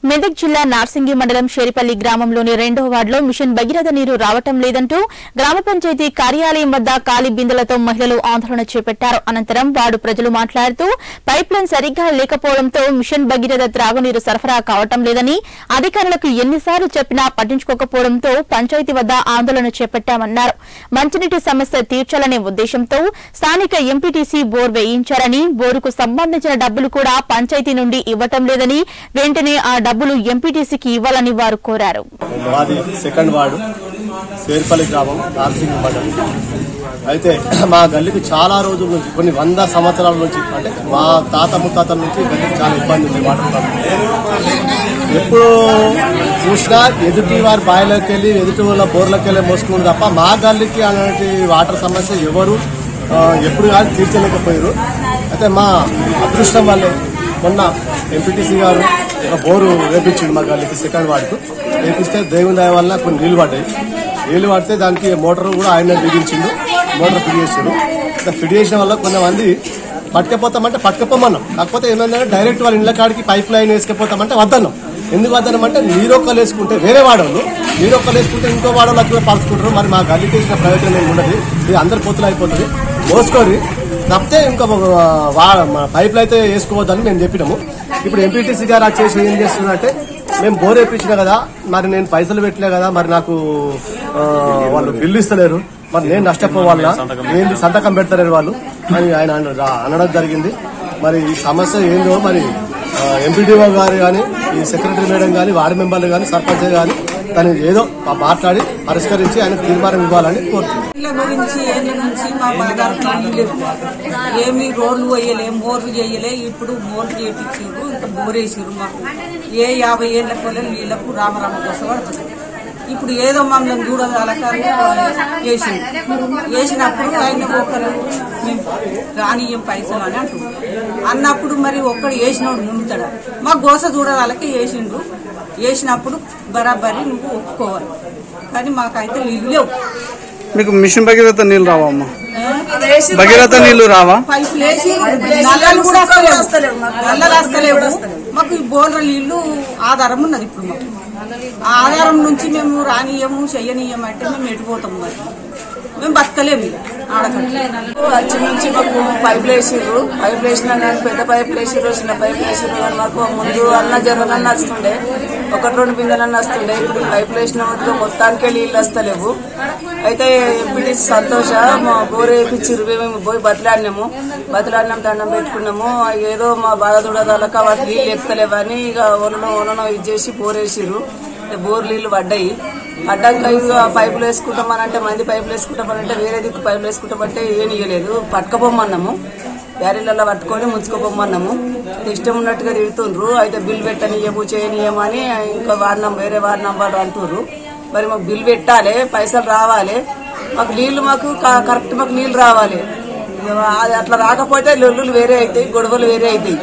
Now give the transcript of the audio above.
మెదక్ జిల్లా నార్సింగి మండలం షేరిపల్లి గ్రామంలోని రెండో వార్డులో మిషన్ భగీరథ నీరు రావటం లేదంటూ గ్రామ పంచాయతీ కార్యాలయం వద్ద ఖాళీ బిందెలతో మహిళలు ఆందోళన చేపట్టారు అనంతరం వార్డు ప్రజలు మాట్లాడుతూ పైప్ లైన్ సరిగ్గా లేకపోవడంతో మిషన్ భగీరథ త్రాగునీరు సరఫరా కావటం లేదని అధికారులకు ఎన్నిసార్లు చెప్పినా పట్టించుకోకపోవడంతో పంచాయతీ వద్ద ఆందోళన చేపట్టామన్నారు మంచినీటి సమస్య తీర్చాలనే ఉద్దేశంతో స్థానిక ఎంపీటీసీ బోర్ వేయించారని బోరుకు సంబంధించిన డబ్బులు కూడా పంచాయతీ నుండి ఇవ్వటం లేదని వెంటనే ఆ డబ్బులు ఎంపీటీసీకి ఇవ్వాలని వారు కోరారు మాది సెకండ్ వార్డు సేర్పల్లి గ్రామం నార్సింగ్ మండలం అయితే మా గల్లీకి చాలా రోజుల నుంచి కొన్ని వంద సంవత్సరాల నుంచి అంటే మా తాత ముత్తాతల నుంచి గల్లీకి చాలా ఇబ్బంది ఉంది వాటర్ ప్రాబ్లం ఎప్పుడు చూసినా ఎదుటి వారి బాయిలోకి వెళ్ళి ఎదుటి వాళ్ళ బోర్లోకి వెళ్ళి మోసుకుని తప్ప మా గల్లీకి అలాంటి వాటర్ సమస్య ఎవరు ఆ, ఎప్పుడు కానీ తీర్చలేకపోయారు అయితే మా అదృష్టం వల్లే మొన్న ఎంపీటీసీ గారు ఒక బోరు వేపించిండు మా గల్లీకి సెకండ్ వార్డుకు వేపిస్తే దేవుని దయ వల్ల కొన్ని నీళ్లు పడ్డాయి నీళ్లు పడితే దానికి మోటార్ కూడా ఆయన బిగించిండు మోటార్ ఫిట్ చేసిండు ఇట్లా ఫిట్ చేసిన వల్ల కొంతమంది పట్టుకపోతామంటే పట్టుకపోమన్నాం కాకపోతే ఏమైందంటే డైరెక్ట్ వాళ్ళ ఇళ్ళ కాడికి పైప్ లైన్ వేసుకపోతామంటే వద్దన్నాం ఎందుకు వద్దనం అంటే నీరొక్కలు వేసుకుంటే వేరే వాడవాళ్ళు నీరొక్కలు వేసుకుంటే ఇంకో వాడవాళ్ళు అట్లా పలుచుకుంటారు మరి మా గల్లీకి ఇచ్చిన ప్రయోజనం ఏమి ఉండదు ఇది అందరి పొత్తులు అయిపోతుంది మోసుకోరి తప్పితే ఇంకా వా- మా పైపులు అయితే వేసుకోవద్దని మేము చెప్పినాము ఇప్పుడు ఎంపీటీసీ గారు అది చేసి ఏం చేస్తున్నారంటే మేము బోర్ వేయించినా కదా మరి నేను పైసలు పెట్టలే కదా మరి నాకు ఆ, వాళ్ళు బిల్లు ఇస్తలేరు మరి నేను నష్టపోవాలా ఏంది సంతకం పెడతలేరు వాళ్ళు అని ఆయన అన- అనడం జరిగింది మరి ఈ సమస్య ఏందో మరి ఎంపీడీఓ గారు కానీ ఈ సెక్రటరీ మేడం కానీ వార్డు మెంబర్లు కానీ సర్పంచ్ కానీ తను ఏదో మాట్లాడి పరిష్కరించి ఆయన తీర్మానం ఇవ్వాలని కోరుతున్నాను ఇళ్ళ గురించి ఏళ్ళ నుంచి మా బాధారు లేవు ఏమి రోడ్లు వేయలే మోర్లు చేయలే ఇప్పుడు మోర్లు చేయించారు ఇంకా బోరేసారు మాకు ఏ యాభై ఏళ్ళ పిల్లలు నీళ్లకు రామరామ కోసం పడుతుంది ఇప్పుడు ఏదో మమ్మల్ని చూడగలకని వేసింది వేసినప్పుడు ఆయన ఒకరు మేము రానియం పైసలు అని అంటున్నారు అన్నప్పుడు మరి ఒక్కడు వేసినోడు ముందుతాడు మా గోస చూడగలకే వేసిండ్రు వేసినప్పుడు బరాబరి నువ్వు ఒప్పుకోవాలి కానీ మాకైతే నీళ్ళు లేవు మీకు మిషన్ భగీరథ నీళ్ళు రావా అమ్మా భగీరథ నీళ్లు రావా పైపులు వేసి నల్లలు కూడా వస్తలేవు నల్లలు వస్తలేవు మాకు ఈ బోర్ల నీళ్లు ఆధారం ఉన్నది ఇప్పుడు మాకు ఆ ఆధారం నుంచి మేము రానియము చెయ్యనీయము అంటే మేము ఎటుపోతాము మరి మేము బతకలేము ఇక ఆడకండి వచ్చి నుంచి మాకు పైపులు వేసిర్రు పైపులు వేసినా కానీ పెద్ద పైపులు వేసిర్రు చిన్న పైపులు వేసిర్రు కానీ మాకు ముందు అన్న జరగనన్న వస్తుండే ఒకటి రెండు బిందెలన్న వస్తుండే ఇప్పుడు పైపులు వేసిన వద్దు మొత్తానికే నీళ్ళు వస్తలేవు అయితే ఎంపీటీ సంతోష మా బోర్ వేయించిర్రు మేము పోయి బతిలాడినాము బతిలాడినాం దండం పెట్టుకున్నాము ఏదో మా బాధ చూడదాలక వాటి నీళ్ళు ఎక్కుతలేవని ఇక వనను వనను ఇది చేసి బోర్ వేసిర్రు బోర్ నీళ్లు పడ్డాయి పడ్డాక ఇక పైపులు వేసుకుంటామనంటే మంది పైపులు వేసుకుంటామనంటే వేరే దిక్కు పైపులు వేసుకుంటామంటే ఏం ఇయ్యలేదు పట్టుకపోమన్నాము బ్యారీలలో పట్టుకొని ముంచుకోపోమన్నాము ఇష్టం ఉన్నట్టుగా తిడుతుండ్రు అయితే బిల్ పెట్టనియము చేయనియము అని ఇంకా వార్డు నంబర్ వేరే వార్డు నంబర్ అంటుర్రు మరి మాకు బిల్ పెట్టాలి పైసలు రావాలి మాకు నీళ్లు మాకు క- కరెక్ట్ మాకు నీళ్లు రావాలి ఇక అది అట్లా రాకపోతే లొల్లులు వేరే అవుతాయి గొడవలు వేరే అవుతాయి